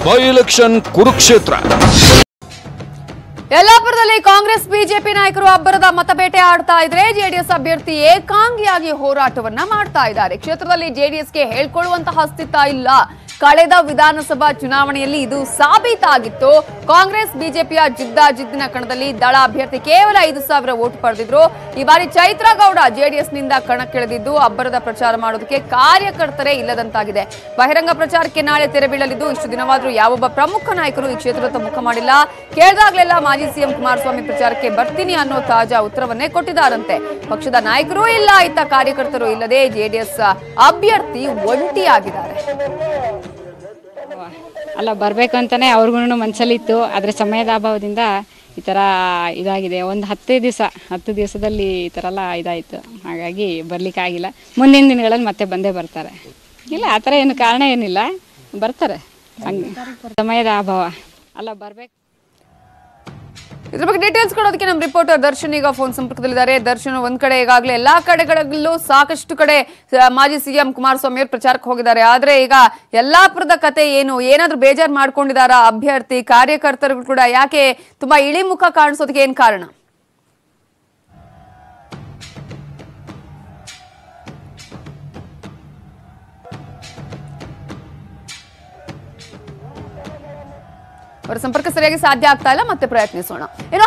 by election Kurukshetra ಯಲ್ಲಾಪುರದಲ್ಲಿ Congress BJP ನಾಯಕರು ಅಬ್ಬರದ ಮತಬೇಟೆ ಆಡ್ತಾ ಇದ್ರೆ ಜೆಡಿಎಸ್ ಅಭ್ಯರ್ಥಿ ಏಕಾಂಗಿಯಾಗಿ ಹೋರಾಟವನ್ನ ಮಾಡ್ತಾ ಇದ್ದಾರೆ ಕ್ಷೇತ್ರದಲ್ಲಿ ಜೆಡಿಎಸ್ಗೆ ಹೇಳ್ಕೊಳ್ಳುವಂತಹ ಅಸ್ತಿತ್ವ ಇಲ್ಲ ಕಳೆದ ವಿಧಾನಸಭಾ ಚುನಾವಣೆಯಲ್ಲಿ ಇದು ಸಾಬೀತಾಗಿತ್ತು ಕಾಂಗ್ರೆಸ್ ಬಿಜೆಪಿಯ ಜಿದ್ದಾಜಿದ್ದಿನ ಕಣದಲ್ಲಿ ದಳ ಅಭ್ಯರ್ಥಿ ಕೇವಲ ಐದು ಸಾವಿರ ಓಟ್ ಪಡೆದಿದ್ರು ಈ ಬಾರಿ ಚೈತ್ರ ಗೌಡ ಜೆಡಿಎಸ್ ನಿಂದ ಕಣಕ್ಕಿಳಿದಿದ್ದು ಅಬ್ಬರದ ಪ್ರಚಾರ ಮಾಡೋದಕ್ಕೆ ಕಾರ್ಯಕರ್ತರೇ ಇಲ್ಲದಂತಾಗಿದೆ ಬಹಿರಂಗ ಪ್ರಚಾರಕ್ಕೆ ನಾಳೆ ತೆರೆ ಬೀಳಲಿದ್ದು ಇಷ್ಟು ದಿನವಾದ್ರೂ ಯಾವೊಬ್ಬ ಪ್ರಮುಖ ನಾಯಕರು ಈ ಕ್ಷೇತ್ರದ ಮುಖ ಮಾಡಿಲ್ಲ ಕೇಳಿದಾಗಲೆಲ್ಲ ಮಾಜಿ ಸಿಎಂ ಕುಮಾರಸ್ವಾಮಿ ಪ್ರಚಾರಕ್ಕೆ ಬರ್ತೀನಿ ಅನ್ನೋ ತಾಜಾ ಉತ್ತರವನ್ನೇ ಕೊಟ್ಟಿದ್ದಾರಂತೆ ಪಕ್ಷದ ನಾಯಕರೂ ಇಲ್ಲ ಇತ್ತ ಕಾರ್ಯಕರ್ತರು ಇಲ್ಲದೆ ಜೆಡಿಎಸ್ ಅಭ್ಯರ್ಥಿ ಒಂಟಿಯಾಗಿದ್ದಾರೆ ಅಲ್ಲ ಬರಬೇಕು ಅಂತಲೇ ಅವ್ರಿಗೂ ಮನಸ್ಸಲ್ಲಿತ್ತು ಆದರೆ ಸಮಯದ ಅಭಾವದಿಂದ ಈ ಥರ ಇದಾಗಿದೆ ಒಂದು ಹತ್ತೇ ದಿವಸ ಹತ್ತು ದಿವಸದಲ್ಲಿ ಈ ಥರ ಎಲ್ಲ ಇದಾಯಿತು ಹಾಗಾಗಿ ಬರಲಿಕ್ಕಾಗಿಲ್ಲ ಮುಂದಿನ ದಿನಗಳಲ್ಲಿ ಮತ್ತೆ ಬಂದೇ ಬರ್ತಾರೆ ಇಲ್ಲ ಆ ಥರ ಏನು ಕಾರಣ ಏನಿಲ್ಲ ಬರ್ತಾರೆ ಹಂಗೆ ಸಮಯದ ಅಭಾವ ಅಲ್ಲ ಬರಬೇಕು ಇದ್ರ ಬಗ್ಗೆ ಡೀಟೇಲ್ಸ್ ಕೊಡೋದಕ್ಕೆ ನಮ್ಮ ರಿಪೋರ್ಟರ್ ದರ್ಶನ್ ಈಗ ಫೋನ್ ಸಂಪರ್ಕದಲ್ಲಿದ್ದಾರೆ ದರ್ಶನ್ ಒಂದ್ ಕಡೆ ಈಗಾಗಲೇ ಎಲ್ಲಾ ಕಡೆಗಳಲ್ಲೂ ಸಾಕಷ್ಟು ಕಡೆ ಆ, ಮಾಜಿ ಸಿಎಂ ಕುಮಾರಸ್ವಾಮಿ ಅವರು ಪ್ರಚಾರಕ್ಕೆ ಹೋಗಿದ್ದಾರೆ ಆದ್ರೆ ಈಗ ಯಲ್ಲಾಪುರದ ಕತೆ ಏನು ಏನಾದ್ರೂ ಬೇಜಾರ್ ಮಾಡ್ಕೊಂಡಿದಾರ ಅಭ್ಯರ್ಥಿ ಕಾರ್ಯಕರ್ತರು ಕೂಡ ಯಾಕೆ ತುಂಬಾ ಇಳಿಮುಖ ಕಾಣಿಸೋದಕ್ಕೆ ಏನ್ ಕಾರಣ ಅವರ ಸಂಪರ್ಕ ಸರಿಯಾಗಿ ಸಾಧ್ಯ ಆಗ್ತಾ ಇಲ್ಲ ಮತ್ತೆ ಪ್ರಯತ್ನಿಸೋಣ ಇನ್ನು